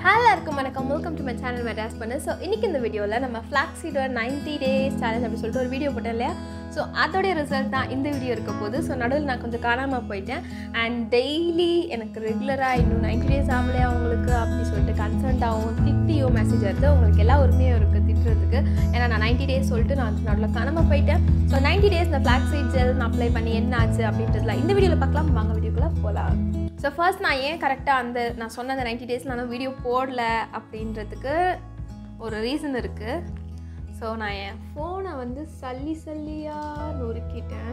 எல்லாருக்கும் வணக்கம் welcome to my channel Madras பண்ணு ஸோ இன்றைக்கி இந்த வீடியோவில் நம்ம ஃப்ளாக் சீடோட நைன்டி டேஸ் சேலஞ்ச் அப்படி சொல்லிட்டு ஒரு வீடியோ போட்டேன் இல்லையா ஸோ அதோடைய ரிசல்ட் தான் இந்த வீடியோ இருக்க போது ஸோ நடுவில் நான் கொஞ்சம் காணாமல் போயிட்டேன் அண்ட் டெய்லி எனக்கு ரெகுலராக இன்னும் நைன்டி டேஸ் ஆகலையா அவங்களுக்கு அப்படி சொல்லிட்டு கன்சர்ன்டாகவும் திட்டியோ மெசேஜ் வருது உங்களுக்கு எல்லா உரிமையும் இருக்குது திட்டுறதுக்கு ஏன்னா நான் நைன்டி டேஸ் சொல்லிட்டு நான் நடுவில் காணாமல் போயிட்டேன் ஸோ நைன்டி டேஸ் இந்த ஃப்ளாக் சீட் ஜெல் நான் அப்ளை பண்ணி என்ன ஆச்சு அப்படின்றதுலாம் இந்த வீடியோவில் பார்க்கலாம் வாங்க வீடியோக்குள்ளே போகலாம் ஸோ ஃபர்ஸ்ட் நான் ஏன் கரெக்டாக அந்த நான் சொன்ன அந்த நைன்டி டேஸில் நான் வீடியோ போடல அப்படின்றதுக்கு ஒரு ரீசன் இருக்குது ஸோ நான் என் ஃபோனை வந்து சல்லி சல்லியாக நொறுக்கிட்டேன்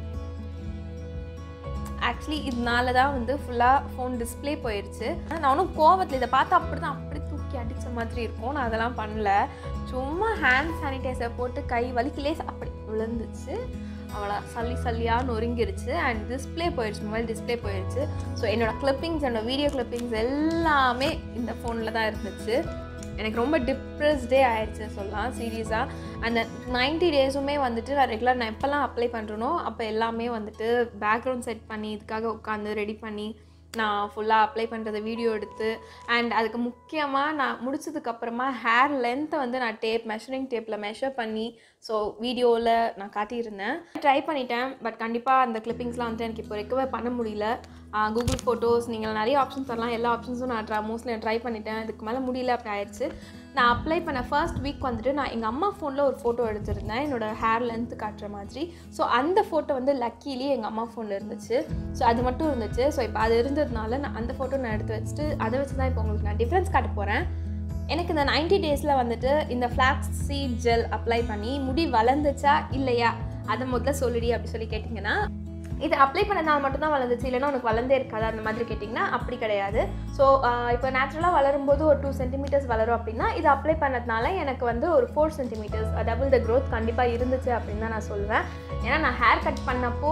ஆக்சுவலி இதனால தான் வந்து ஃபுல்லாக ஃபோன் டிஸ்ப்ளே போயிடுச்சு ஆனால் நான் ஒன்றும் கோவத்தில் இதை பார்த்து அப்படி தான் அப்படி தூக்கி அடித்த மாதிரி இருக்கும் நான் அதெல்லாம் பண்ணல சும்மா ஹேண்ட் சானிடைசர் போட்டு கை வலிக்கலே அப்படி விழுந்துச்சு அவ்வளோ சல்லி சல்லியாக நொறுங்கிருச்சு அண்ட் டிஸ்ப்ளே போயிடுச்சு மொபைல் டிஸ்ப்ளே போயிடுச்சு ஸோ என்னோடய கிளிப்பிங்ஸ் என்னோட வீடியோ கிளிப்பிங்ஸ் எல்லாமே இந்த ஃபோனில் தான் இருந்துச்சு எனக்கு ரொம்ப டிப்ரெஸ்டே ஆயிடுச்சு சொல்லலாம் சீரியஸாக அந்த நைன்ட்டி டேஸுமே வந்துட்டு நான் ரெகுலர் நான் எப்போல்லாம் அப்ளை பண்ணுறனோ அப்போ எல்லாமே வந்துட்டு பேக்ரவுண்ட் செட் பண்ணி இதுக்காக உட்காந்து ரெடி பண்ணி நான் ஃபுல்லாக அப்ளை பண்ணுறத வீடியோ எடுத்து அண்ட் அதுக்கு முக்கியமாக நான் முடிச்சதுக்கப்புறமா ஹேர் லென்த்தை வந்து நான் டேப் மெஷரிங் டேப்பில் மெஷர் பண்ணி ஸோ வீடியோவில் நான் காட்டியிருந்தேன் ட்ரை பண்ணிட்டேன் பட் கண்டிப்பாக அந்த கிளிப்பிங்ஸ்லாம் வந்து எனக்கு இப்போ ரெக்கவர் பண்ண முடியல கூகுள் ஃபோட்டோஸ் நீங்கள் நிறைய ஆப்ஷன்ஸ் தரலாம் எல்லா ஆப்ஷன்ஸும் நான் ட்ரை மோஸ்ட்லி நான் ட்ரை பண்ணிட்டேன் இதுக்கு மேலே முடியல அப்படி ஆயிடுச்சு நான் அப்ளை பண்ண ஃபர்ஸ்ட் வீக் வந்துட்டு நான் எங்கள் அம்மா ஃபோனில் ஒரு ஃபோட்டோ எடுத்திருந்தேன் என்னோடய ஹேர் லென்த் காட்டுற மாதிரி ஸோ அந்த ஃபோட்டோ வந்து லக்கிலி எங்கள் அம்மா ஃபோனில் இருந்துச்சு ஸோ அது மட்டும் இருந்துச்சு ஸோ இப்போ அது இருந்ததுனால நான் அந்த ஃபோட்டோ நான் எடுத்து வச்சுட்டு அதை வச்சு தான் இப்போ உங்களுக்கு நான் டிஃப்ரென்ஸ் காட்ட போகிறேன் எனக்கு இந்த நைன்டி டேஸில் வந்துட்டு இந்த ஃப்ளாக்ஸ் சீட் ஜெல் அப்ளை பண்ணி முடி வளர்ந்துச்சா இல்லையா அதை முதல்ல சொல்லுடி அப்படி சொல்லி கேட்டிங்கன்னா இது அப்ளை பண்ணனால மட்டும்தான் வளர்ந்துச்சு இல்லைன்னா உனக்கு வளர்ந்தே இருக்காது அந்த மாதிரி கேட்டிங்கன்னா அப்படி கிடையாது ஸோ இப்போ நேச்சுரலாக வளரும்போது ஒரு டூ சென்டிமீட்டர்ஸ் வளரும் அப்படின்னா இது அப்ளை பண்ணதுனால எனக்கு வந்து ஒரு four centimetres double the growth கண்டிப்பாக இருந்துச்சு அப்படின்னு தான் நான் சொல்லுவேன் ஏன்னா நான் ஹேர் கட் பண்ணப்போ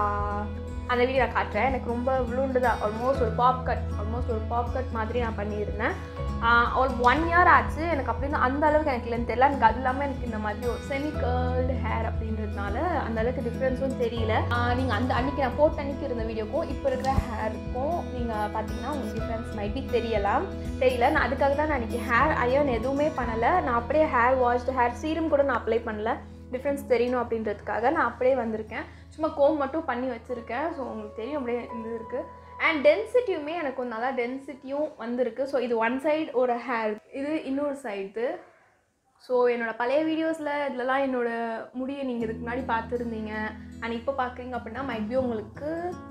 அந்த வீடியோ நான் காட்டுறேன் எனக்கு ரொம்ப விழுண்டு தான் ஆல்மோஸ்ட் ஒரு பாப் கட் ஆல்மோஸ்ட் ஒரு பாப் கட் மாதிரி நான் பண்ணியிருந்தேன் ஒரு ஒன் இயர் ஆச்சு எனக்கு அப்படின்னு அந்த அளவுக்கு எனக்கு இல்லைன்னு தெரியல எனக்கு அது இல்லாமல் எனக்கு இந்த மாதிரி ஒரு செமி கேர்ல்டு ஹேர் அப்படின்றதுனால அந்த அளவுக்கு டிஃப்ரென்ஸும் தெரியல நீங்கள் அந்த அன்றைக்கி நான் போட்ட அன்றைக்கி இருந்த வீடியோக்கும் இப்போ இருக்கிற ஹேருக்கும் நீங்கள் பார்த்தீங்கன்னா உங்களுக்கு டிஃப்ரென்ஸ் மைபி தெரியலாம் தெரியல நான் அதுக்காக தான் நான் அன்றைக்கி ஹேர் அயர்ன் எதுவுமே பண்ணலை நான் அப்படியே ஹேர் வாஷ்டு ஹேர் சீரம் கூட நான் அப்ளை பண்ணல டிஃப்ரென்ஸ் தெரியணும் அப்படின்றதுக்காக நான் அப்படியே வந்திருக்கேன் சும்மா கோம் மட்டும் பண்ணி வச்சுருக்கேன் ஸோ உங்களுக்கு தெரியும் அப்படியே இந்த இருக்குது அண்ட் டென்சிட்டியுமே எனக்கு கொஞ்சம் நல்லா டென்சிட்டியும் வந்திருக்கு ஸோ இது ஒன் சைடு ஒரு ஹேர் இது இன்னொரு சைடு ஸோ என்னோடய பழைய வீடியோஸில் இதுலலாம் என்னோடய முடியை நீங்கள் இதுக்கு முன்னாடி பார்த்துருந்தீங்க அண்ட் இப்போ பார்க்குறீங்க அப்படின்னா மைபி உங்களுக்கு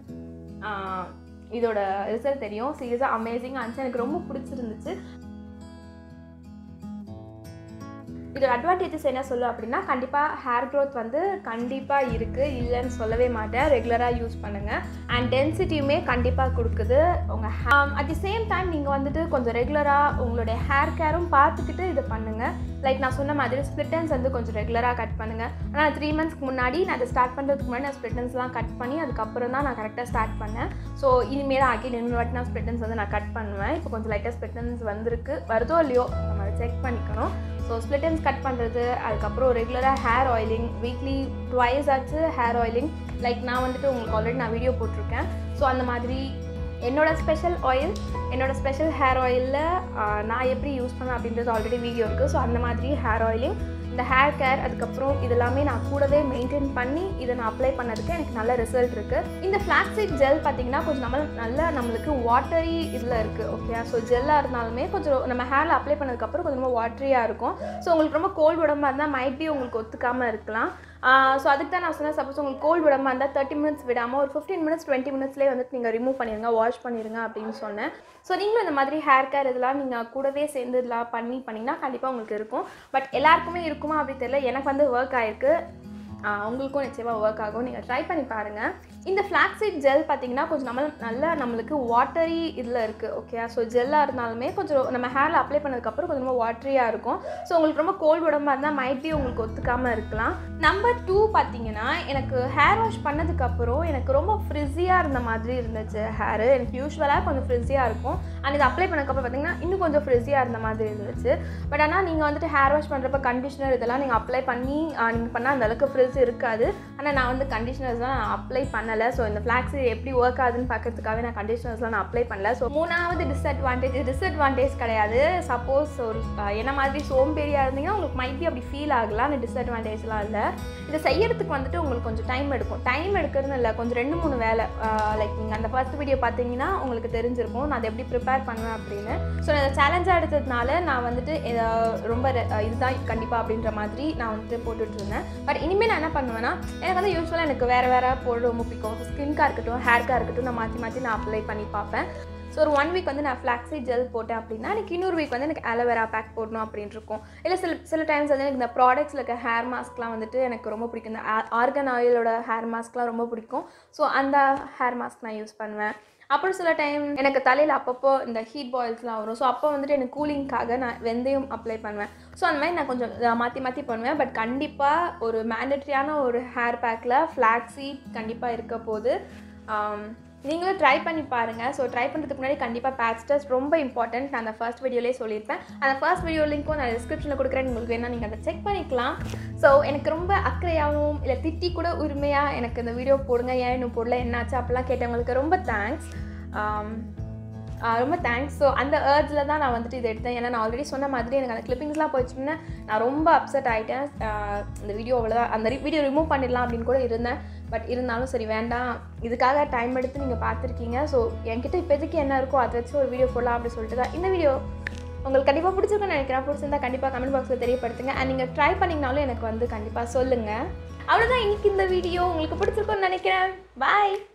இதோட ரிசல்ட் தெரியும் சீரியஸாக அமேசிங்காக இருந்துச்சு எனக்கு ரொம்ப பிடிச்சிருந்துச்சு இதோட அட்வான்டேஜஸ் என்ன சொல்லும் அப்படின்னா கண்டிப்பாக ஹேர் க்ரோத் வந்து கண்டிப்பாக இருக்குது இல்லைன்னு சொல்லவே மாட்டேன் ரெகுலராக யூஸ் பண்ணுங்கள் அண்ட் டென்சிட்டியுமே கண்டிப்பாக கொடுக்குது உங்கள் அட் தி சேம் டைம் நீங்கள் வந்துட்டு கொஞ்சம் ரெகுலராக உங்களுடைய ஹேர் கேரும் பார்த்துக்கிட்டு இது பண்ணுங்கள் லைக் நான் சொன்ன மாதிரி ஸ்ப்ளிட்டன்ஸ் வந்து கொஞ்சம் ரெகுலராக கட் பண்ணுங்கள் ஆனால் த்ரீ மந்த்ஸ்க்கு முன்னாடி நான் அதை ஸ்டார்ட் பண்ணுறதுக்கு முன்னாடி நான் ஸ்ப்ளிட்டன்ஸ்லாம் கட் பண்ணி அதுக்கப்புறம் தான் நான் கரெக்டாக ஸ்டார்ட் பண்ணேன் ஸோ இனிமேல் ஆகி இன்னொரு வாட்டி நான் ஸ்ப்ளிட்டன்ஸ் வந்து நான் கட் பண்ணுவேன் இப்போ கொஞ்சம் லைட்டாக ஸ்ப்ளிட்டன்ஸ் வந்திருக்கு வருதோ இல்லையோ நம்ம அதை செக் பண்ணிக்கணும் ஸோ ஸ்ப்ளிட்டன்ஸ் கட் பண்ணுறது அதுக்கப்புறம் ரெகுலராக ஹேர் ஆயிலிங் வீக்லி ட்வைஸ் ஆச்சு ஹேர் ஆயிலிங் லைக் நான் வந்துட்டு உங்களுக்கு ஆல்ரெடி நான் வீடியோ போட்டிருக்கேன் ஸோ அந்த மாதிரி என்னோடய ஸ்பெஷல் ஆயில் என்னோடய ஸ்பெஷல் ஹேர் ஆயிலில் நான் எப்படி யூஸ் பண்ணேன் அப்படின்றது ஆல்ரெடி வீடியோ இருக்குது ஸோ அந்த மாதிரி ஹேர் ஆயிலிங் இந்த ஹேர் கேர் அதுக்கப்புறம் இதெல்லாமே நான் கூடவே மெயின்டைன் பண்ணி இதை நான் அப்ளை பண்ணதுக்கு எனக்கு நல்ல ரிசல்ட் இருக்குது இந்த ஃப்ளாக்ஸிக் ஜெல் பார்த்திங்கன்னா கொஞ்சம் நம்ம நல்ல நம்மளுக்கு வாட்டரி இதில் இருக்குது ஓகே ஸோ ஜெல்லாக இருந்தாலுமே கொஞ்சம் நம்ம ஹேரில் அப்ளை பண்ணதுக்கப்புறம் கொஞ்சம் ரொம்ப வாட்டரியாக இருக்கும் ஸோ உங்களுக்கு ரொம்ப கோல்டு உடம்பா இருந்தால் மைபி உங்களுக்கு ஒத்துக்காமல் இருக்கலாம் ஸோ அதுக்கு தான் நான் சொன்னேன் சப்போஸ் உங்களுக்கு கோல்டு விடாமல் இருந்தால் தேர்ட்டி மினிட்ஸ் விடாமல் ஒரு ஃபிஃப்டீன் மினிட்ஸ் டுவெண்ட்டி மினிட்ஸ்லேயே வந்துட்டு நீங்கள் ரிமூவ் பண்ணிடுங்க வாஷ் பண்ணிடுங்க அப்படின்னு சொன்னேன் ஸோ நீங்களும் இந்த மாதிரி ஹேர் கேர் இதெல்லாம் நீங்கள் கூடவே சேர்ந்து இதெல்லாம் பண்ணி பண்ணிங்கன்னா கண்டிப்பாக உங்களுக்கு இருக்கும் பட் எல்லாருக்குமே இருக்குமா அப்படி தெரியல எனக்கு வந்து ஒர்க் ஆயிருக்கு உங்களுக்கும் நிச்சயமாக ஒர்க் ஆகும் நீங்கள் ட்ரை பண்ணி பாருங்கள் இந்த ஃப்ளாக்ஸீட் ஜெல் பார்த்திங்கன்னா கொஞ்சம் நம்ம நல்லா நம்மளுக்கு வாட்டரி இதில் இருக்குது ஓகே ஸோ ஜெல்லாக இருந்தாலுமே கொஞ்சம் நம்ம ஹேரில் அப்ளை பண்ணதுக்கப்புறம் கொஞ்சம் ரொம்ப வாட்டரியாக இருக்கும் ஸோ உங்களுக்கு ரொம்ப கோல்டு உடம்பா இருந்தால் மைபி உங்களுக்கு ஒத்துக்காமல் இருக்கலாம் நம்பர் டூ பார்த்தீங்கன்னா எனக்கு ஹேர் வாஷ் பண்ணதுக்கப்புறம் எனக்கு ரொம்ப ஃப்ரிஸியாக இருந்த மாதிரி இருந்துச்சு ஹேரு எனக்கு யூஸ்வலாக கொஞ்சம் ஃப்ரிஸியாக இருக்கும் அண்ட் இது அப்ளை பண்ணக்கப்புறம் பார்த்தீங்கன்னா இன்னும் கொஞ்சம் ஃப்ரிஸியாக இருந்த மாதிரி இருந்துச்சு பட் ஆனால் நீங்கள் வந்துட்டு ஹேர் வாஷ் பண்ணுறப்ப கண்டிஷனர் இதெல்லாம் நீங்கள் அப்ளை பண்ணி நீங்கள் பண்ணால் அந்த அளவுக்கு ஃப்ரிஸ் இருக்காது ஆனால் நான் வந்து கண்டிஷனர்ஸ்லாம் நான் அப்ளை பண்ணலை ஸோ இந்த ஃப்ளாக்ஸ் எப்படி ஒர்க் ஆகுதுன்னு பார்க்கறதுக்காகவே நான் கண்டிஷனர்ஸ்லாம் நான் அப்ளை பண்ணல ஸோ மூணாவது டிஸ்அட்வான்டேஜ் டிஸ்அட்வான்டேஜ் கிடையாது சப்போஸ் ஒரு அஹ், என்ன மாதிரி சோம்பேறியாக இருந்தீங்கன்னா உங்களுக்கு மைபி அப்படி ஃபீல் ஆகலாம் அந்த டிஸ்அட்வான்டேஜ்லாம் இல்லை இதை செய்யறதுக்கு வந்துட்டு உங்களுக்கு கொஞ்சம் டைம் எடுக்கும் டைம் எடுக்கிறதுன்னு இல்லை கொஞ்சம் ரெண்டு மூணு வேலை லைக் நீங்கள் அந்த ஃபர்ஸ்ட் வீடியோ பார்த்தீங்கன்னா உங்களுக்கு தெரிஞ்சிருக்கும் நான் அதை எப்படி ப்ரிப்பேர் பண்ணுவேன் அப்படின்னு ஸோ நான் இதை சேலஞ்சாக எடுத்ததுனால நான் வந்துட்டு இதை ரொம்ப re- அஹ் இதுதான் கண்டிப்பாக அப்படின்ற மாதிரி நான் வந்துட்டு போட்டுட்டு இருந்தேன் பட் இனிமேல் நான் என்ன பண்ணுவேன்னா எனக்கு வந்து யூஸ்வலாக எனக்கு வேறு வேறு பொருள் ரொம்ப பிடிக்கும் ஸ்கின்காக இருக்கட்டும் ஹேர்க்காக இருக்கட்டும் நான் மாற்றி மாற்றி நான் அப்ளை பண்ணி பார்ப்பேன் ஸோ ஒரு ஒன் வீக் வந்து நான் ஃப்ளாக்ஸி ஜெல் போட்டேன் அப்படின்னா எனக்கு இன்னொரு வீக் வந்து எனக்கு அலோவேரா பேக் போடணும் அப்படின்னு இருக்கும் இல்லை சில சில டைம்ஸ் வந்து எனக்கு இந்த ப்ராடக்ட்ஸில் இருக்க ஹேர் மாஸ்க்லாம் வந்துட்டு எனக்கு ரொம்ப பிடிக்கும் இந்த ஆர்கன் ஆயிலோட ஹேர் மாஸ்க்லாம் ரொம்ப பிடிக்கும் ஸோ அந்த ஹேர் மாஸ்க் நான் யூஸ் பண்ணுவேன் அப்புறம் சில டைம் எனக்கு தலையில் அப்பப்போ இந்த ஹீட் பாயில்ஸ்லாம் வரும் ஸோ அப்போ வந்துட்டு எனக்கு கூலிங்காக நான் வெந்தயம் அப்ளை பண்ணுவேன் ஸோ அந்த மாதிரி நான் கொஞ்சம் மாற்றி மாற்றி பண்ணுவேன் பட் கண்டிப்பாக ஒரு மேண்டட்ரியான ஒரு ஹேர் பேக்கில் ஃப்ளாக்ஸி கண்டிப்பாக இருக்க போது ஆம், நீங்களும் ட்ரை பண்ணி பாருங்கள் ஸோ ட்ரை பண்ணுறதுக்கு முன்னாடி கண்டிப்பாக பேட்ச் டெஸ்ட் ரொம்ப இம்பார்ட்டன்ட் நான் அந்த ஃபர்ஸ்ட் வீடியோலேயே சொல்லியிருப்பேன் அந்த ஃபர்ஸ்ட் வீடியோ லிங்க்கும் நான் டிஸ்கிரிப்ஷனில் கொடுக்குறேன் உங்களுக்கு வேணால் நீங்கள் அதை செக் பண்ணிக்கலாம் ஸோ எனக்கு ரொம்ப அக்கறையாகவும் இல்லை திட்டி கூட உரிமையாக எனக்கு இந்த வீடியோ போடுங்க ஏன் இன்னும் போடல என்னாச்சு அப்படிலாம் கேட்டவங்களுக்கு ரொம்ப தேங்க்ஸ் ரொம்ப தேங்க்ஸ் ஸோ அந்த ஏர்ஜில் தான் நான் வந்துட்டு இதை எடுத்தேன் ஏன்னா நான் ஆல்ரெடி சொன்ன மாதிரி எனக்கு அந்த கிளிப்பிங்ஸ்லாம் போயிடுச்சுன்னா நான் ரொம்ப அப்செட் ஆகிட்டேன் இந்த வீடியோ அவ்வளோதான் அந்த வீடியோ ரிமூவ் பண்ணிடலாம் அப்படின்னு கூட இருந்தேன் பட் இருந்தாலும் சரி வேண்டாம் இதுக்காக டைம் எடுத்து நீங்கள் பார்த்துருக்கீங்க ஸோ என்கிட்ட இப்போதைக்கு என்ன இருக்கோ அதை வச்சு ஒரு வீடியோ போடலாம் அப்படின்னு சொல்லிட்டு தான் இந்த வீடியோ உங்களுக்கு கண்டிப்பாக பிடிச்சிருக்குன்னு நினைக்கிறேன் பிடிச்சிருந்தா கண்டிப்பாக கமெண்ட் பாக்ஸில் தெரியப்படுத்துங்க அண்ட் நீங்கள் ட்ரை பண்ணிங்கனாலும் எனக்கு வந்து கண்டிப்பாக சொல்லுங்கள் அவ்வளோதான் இன்னைக்கு இந்த வீடியோ உங்களுக்கு பிடிச்சிருக்குன்னு நினைக்கிறேன் பாய்